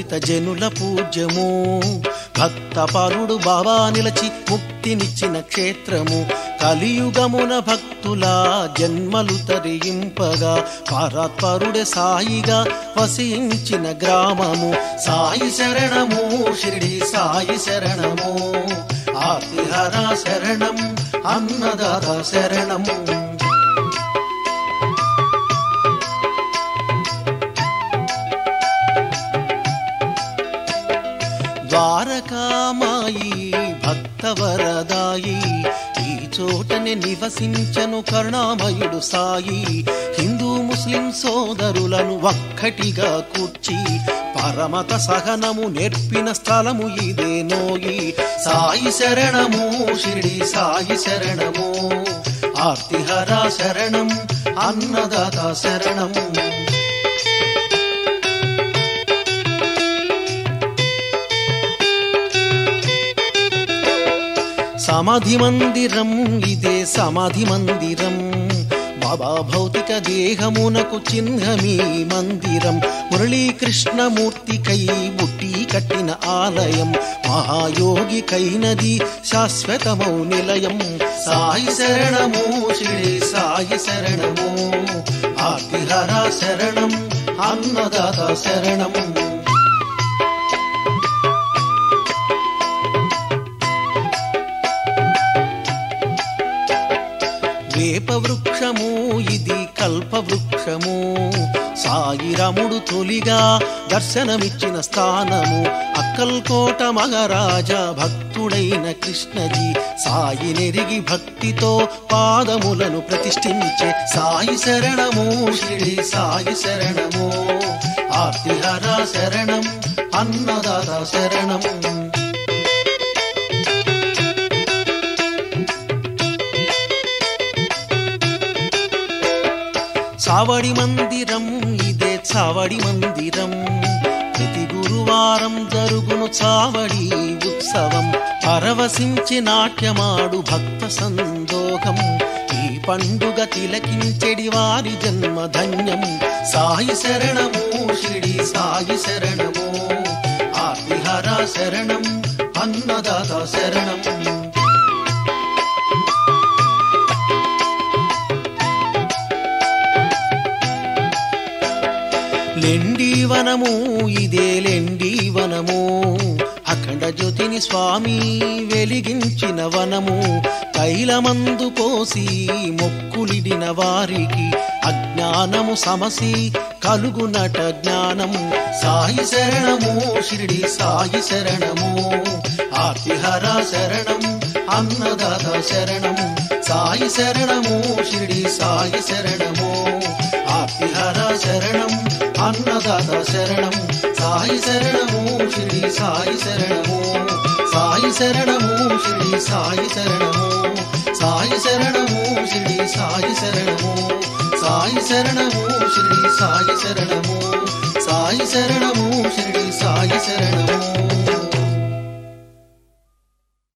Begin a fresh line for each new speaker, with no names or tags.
దళిత జనుల పూజ్యము భక్తపరుడు బాబా నిలచి ముక్తినిచ్చిన క్షేత్రము కలియుగమున భక్తుల జన్మలు తరింపగా పరాత్పరుడే సాయిగా వసించిన గ్రామము సాయి శరణము షిరిడి సాయి శరణము ఆతిహర శరణం అన్నదాత శరణము ద్వారకామాయి భక్తవరదాయి ఈ చోటనే నివసించను కరుణామయుడు సాయి హిందూ ముస్లిం సోదరులను ఒక్కటిగా కూర్చి పరమత సహనము నేర్పిన స్థలము ఇదే నోయి సాయి శరణము షిరిడి సాయి శరణము ఆర్తిహర శరణం అన్నదాత శరణము సమాధి మందిరం ఇదే సమాధి మందిరం బాబా భౌతిక దేహమునకు చిహ్నమీ మందిరం మురళీకృష్ణమూర్తికై బుట్టి కట్టిన ఆలయం మహాయోగికైనది శాశ్వతమౌ నిలయం సాయి శరణము శ్రీ సాయి శరణము ఆర్తిహర శరణం అన్నదాత శరణము వేప వృక్షము ఇది కల్ప వృక్షము సాయిరాముడు తొలిగా దర్శనమిచ్చిన స్థానము అక్కల్కోట మహారాజా భక్తుడైన కృష్ణజీ సాయి నెరిగి భక్తితో పాదములను ప్రతిష్ఠించే సాయి శరణము శ్రీ సాయి శరణము ఆర్తిహర శరణం అన్నదాత శరణము చావడి మందిరం ఇదే చావడి మందిరం ప్రతి గురువారం జరుగును చావడి ఉత్సవం పరవశించి నాట్యమాడు భక్త సందోహం ఈ పండుగ తిలకించెడి వారి జన్మ ధన్యం సాయి శరణము షిడి సాయి శరణము ఆర్తిహర శరణం అన్నదాత శరణం లెండి వనము ఇదే లెండి వనము అఖండ జ్యోతిని స్వామి వెలిగించిన వనము తైలమందు పోసి మొక్కులిడిన వారికి అజ్ఞానము సమసి కలుగునట జ్ఞానం సాయి శరణము షిరిడి సాయి శరణము ఆర్తిహర శరణం అన్నదాత శరణము సాయి శరణము షిరిడి సాయి శరణము ఆర్తిహర శరణం అన్నదాత శరణం సాయి శరణము శ్రీ సాయి శరణము సాయి శరణము శ్రీ సాయి శరణము సాయి శరణము